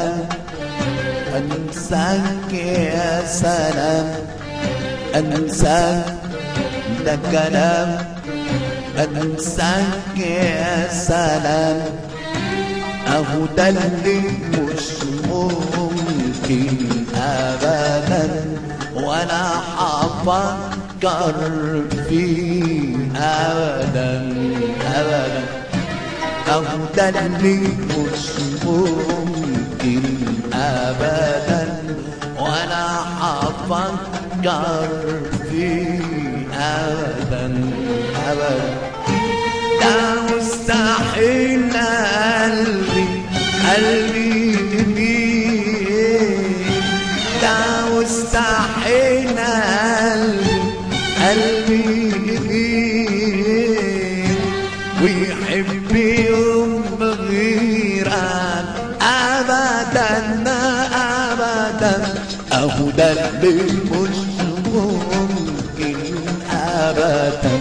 سلام أنساك يا سلام أنساك ده كلام أنساك يا سلام أهو ده اللي مش ممكن أبدا ولا هفكر فيه أبدا أبدا أهو ده اللي مش ممكن أبدا ولا هفكر فيه أبدا أبدا ده مستحيل قلبي قلبي يميل ده مستحيل قلبي قلبي يميل ويحب يوم غيرك ابدا ابدا اهو ده اللي مش ممكن ابدا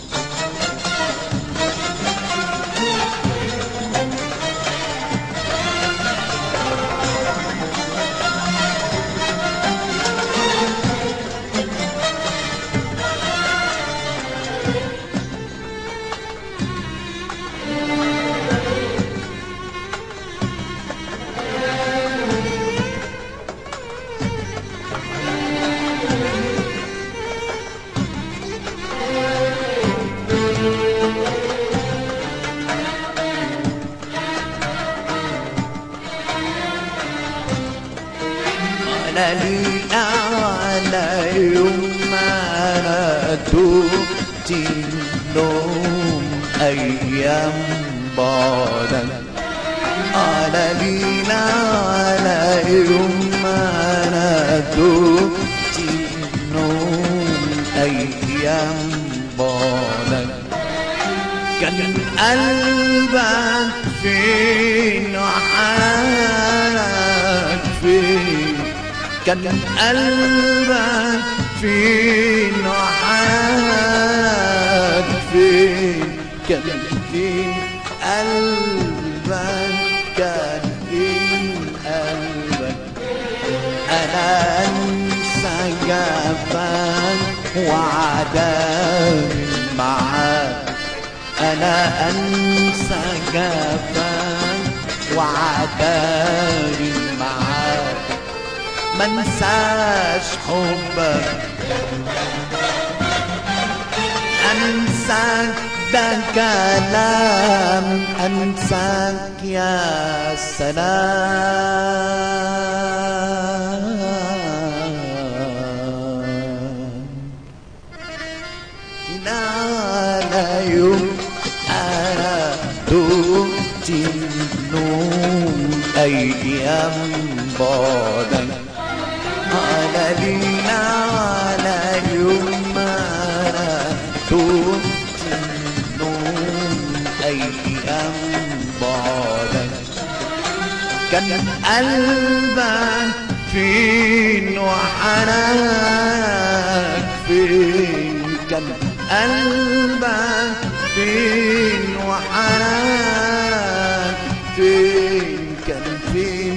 على لي على يوم ما تبت النوم أيام بعدك على لي على يوم ما تبت النوم أيام بعدك كان قلبك فين وحالك فين كان قلبك فين وحالك فين كان فين قلبك كان فين قلبك انا انسى جفاك وعداني معاك انا انسى جفاك وعداني معاك ما انساش حبك انساك ده كلام انساك يا سلام لا لا يوم أنا دمت النوم أيام بعدك على لينا على يوم أنا دمت النوم أيام بعدك كان قلبك فين وحنانك فين كان قلبك فين وحنانك فين كان فين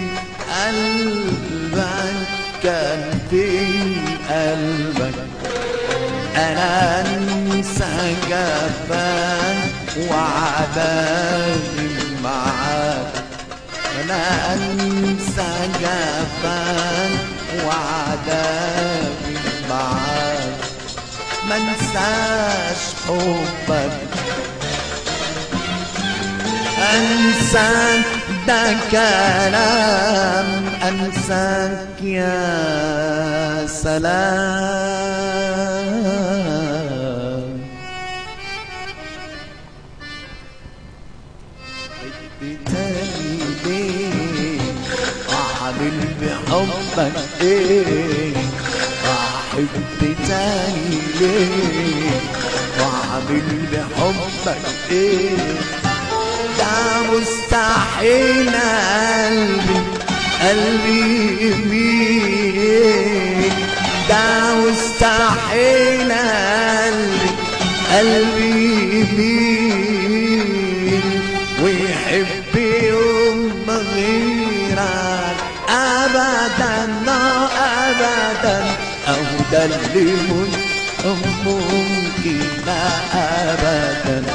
قلبك كان فين قلبك انا انسى جفاك وعذابي معاك انا انسى جفاك وعذابي معاك ما انساش حبك انساك ده كلام انساك يا سلام بتاني ليه اعمل بحبك ايه احب تاني ليه واعمل بحبك ايه ده مستحيل قلبي قلبي يميل ده مستحيل قلبي قلبي يميل ويحب يوم غيرك ده اللي مش ممكن ابدا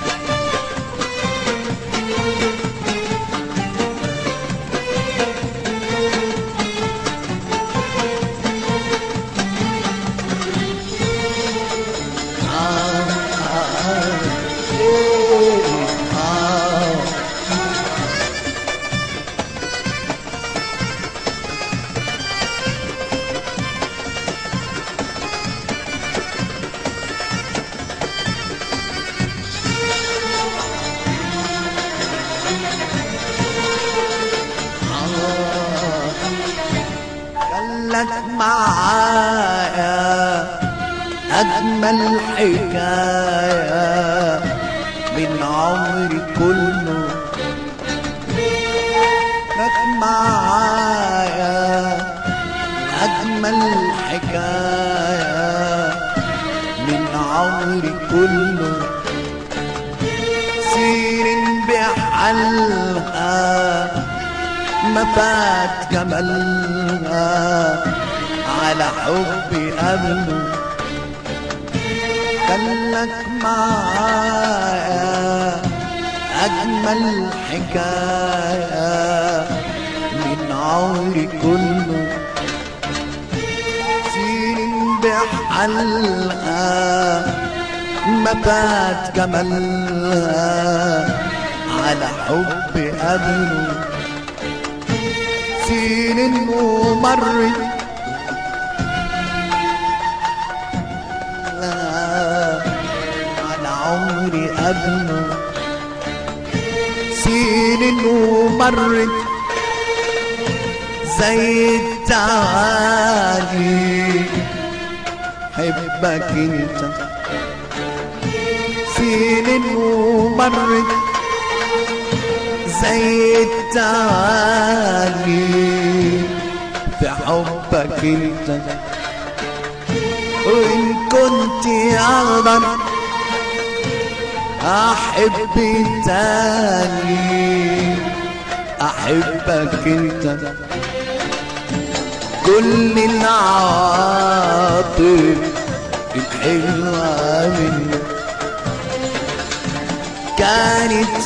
خلك معايا أجمل حكاية من عمري كله لك معايا أجمل حكاية من عمري كله سير بحلها ما فات جمالها على حبي قبله خلك معايا أجمل حكاية من عمري كله سنين بحلها ما فات جمالها على حبي قبله سنين ومرت على عمري قبله سنين ومرت زي التعالي حبك انت سنين ومرت زي التعالي في حبك انت وإن كنت أقدر أحب تاني أحبك أنت كل العواطف الحلوة منك كانت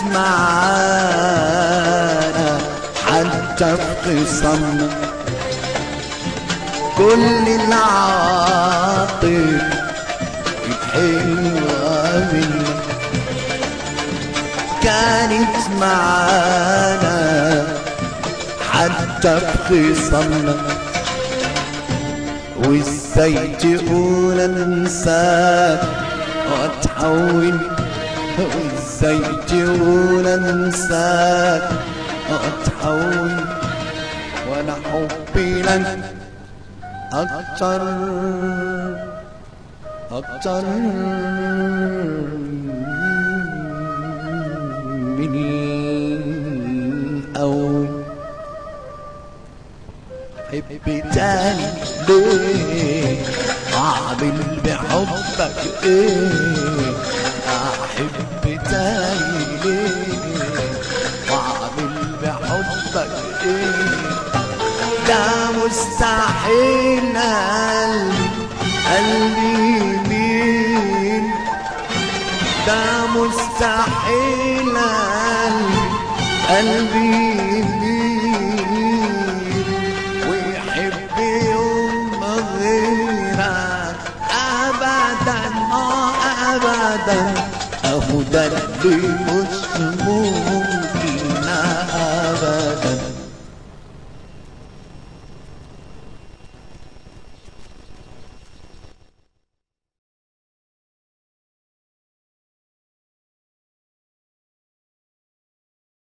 معانا حتى في خصامنا كل العواطف الحلوة منك كانت معانا حتى في خصامنا وازاي تقول انساك واتحول وازاي تقول انساك واتحول وانا حبي لك اكتر اكتر من الاول حب تاني ليه اعمل بحبك ايه احب تاني ليه واعمل بحبك ايه ده مستحيل قلبي قلبي مين ده مستحيل قلبي مين ويحب يوم غيرك ابدا اه ابدا اهو ده اللي مش